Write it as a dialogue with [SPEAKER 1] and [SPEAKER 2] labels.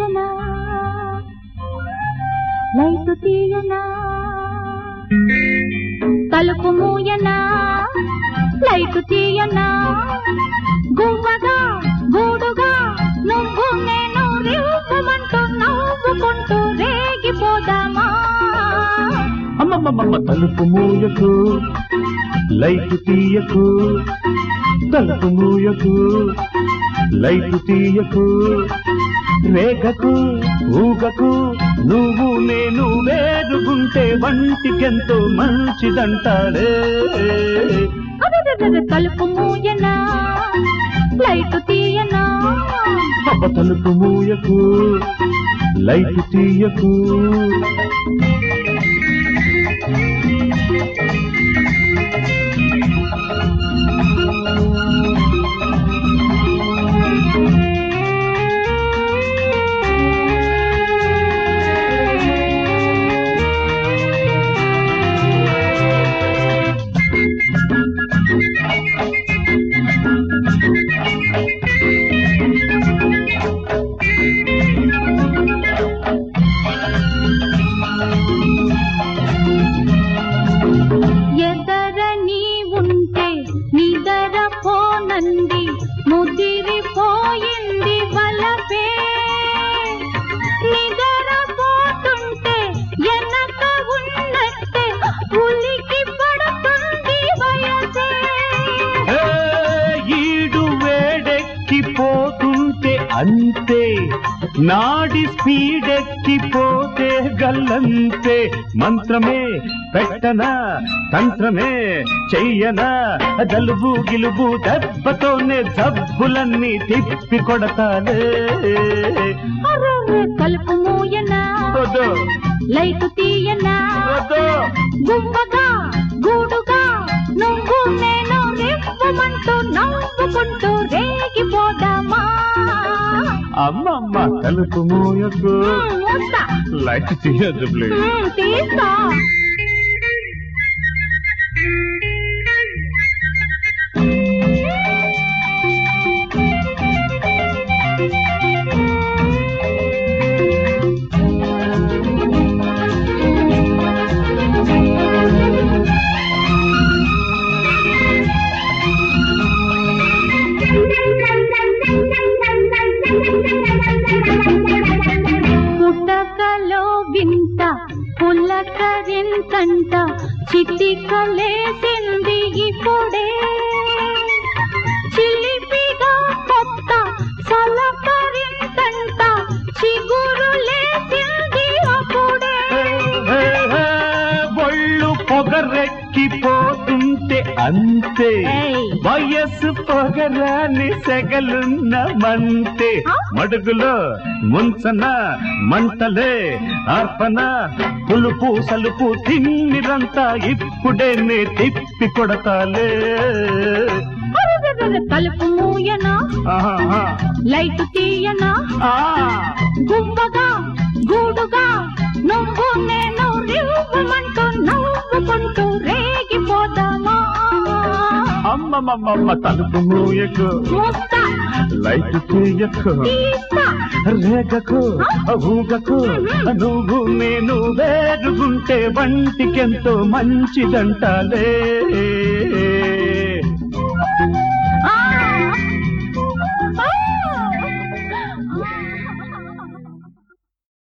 [SPEAKER 1] తీయనా light తీయనా తలుపు మూయనా light తీయనా గువ్వగా గూడుగా నువ్వు నేను రివ్వమంటూ నవ్వుకుంటూ రేగిపోదామా
[SPEAKER 2] అమ్మమ్మమ్మ తలుపు మూయకు లైట్ తీయకు తలుపు మూయకు లైట్ తీయకు రేగకు ఊగకు నువ్వు నేను వేరుగుంటే వంటికెంతో మంచిదంటాడే
[SPEAKER 1] అదదదద తలుపు మూయనా లైటు తీయనా
[SPEAKER 2] అబ్బ తలుపు మూయకు లైట్ తీయకు
[SPEAKER 1] ఎదర నీ ఉంటే నిదర పోనంది ముదిరిపోయింది వలపే నిదర పోతుంటే ఎనక ఉన్నట్టే ఉలికి పడుతుంది వయసే
[SPEAKER 2] ఏ, ఈడు వేడెక్కిపోతుంటే అంతే నాడి స్పీడెక్కిపోతే గల్లంతే మంత్రమే పెట్టనా తంత్రమే చెయ్యనా జలుబు గిలుబు దెబ్బతోనే జబ్బులన్నీ తిప్పి కొడతాలే
[SPEAKER 1] అరే కలుపు మూయనా
[SPEAKER 2] వద్దు,
[SPEAKER 1] లైటు తీయనా
[SPEAKER 2] వద్దు.
[SPEAKER 1] గువ్వగా గూడుగా నువ్వు నేను రివ్వమంటూ నవ్వుకుంటూ రేగిపోదామా
[SPEAKER 2] అమ్మమ్మ తలుపు మూయకు
[SPEAKER 1] మ్మ్, మూస్తా.
[SPEAKER 2] లైట్ తీయద్దు ప్లీజ్
[SPEAKER 1] మ్మ్, తీస్తా పుట్టకలో వింత పులకరింతంట చిటికలేసింది ఇప్పుడే చిలిపిగా కొత్త సలకరింతంట చిగురులేసింది అప్పుడే
[SPEAKER 2] హే, హే, ఒళ్ళు పొగరెక్కిపోతుంటే అంతే
[SPEAKER 1] ఏయ్.
[SPEAKER 2] వయస్సు పొగరాని సెగలున్న మంతే
[SPEAKER 1] ఆ?
[SPEAKER 2] మడుగులో ముంచన మంటలే అర్పణ పులుపు సలుపు తిమ్మిరంతా ఇప్పుడే నే తిప్పి కొడతాలే
[SPEAKER 1] అరెరెరెరె, తలుపు మూయనా
[SPEAKER 2] ఆహాహా.
[SPEAKER 1] లైట్ తీయనా
[SPEAKER 2] ఆ,
[SPEAKER 1] గువ్వగా గూడుగా నువ్వు నేను రివ్వమంటూ నవ్వుకుంటూ రేగిపోదామా
[SPEAKER 2] అమ్మమ్మమ్మ తలుపు మూయకు
[SPEAKER 1] మూస్తా
[SPEAKER 2] లైట్ తీయకు
[SPEAKER 1] తీస్తా
[SPEAKER 2] రేగకు ఊగకు నువ్వు నేను వేరుగుంటే వంటికెంతో మంచిదంటాలే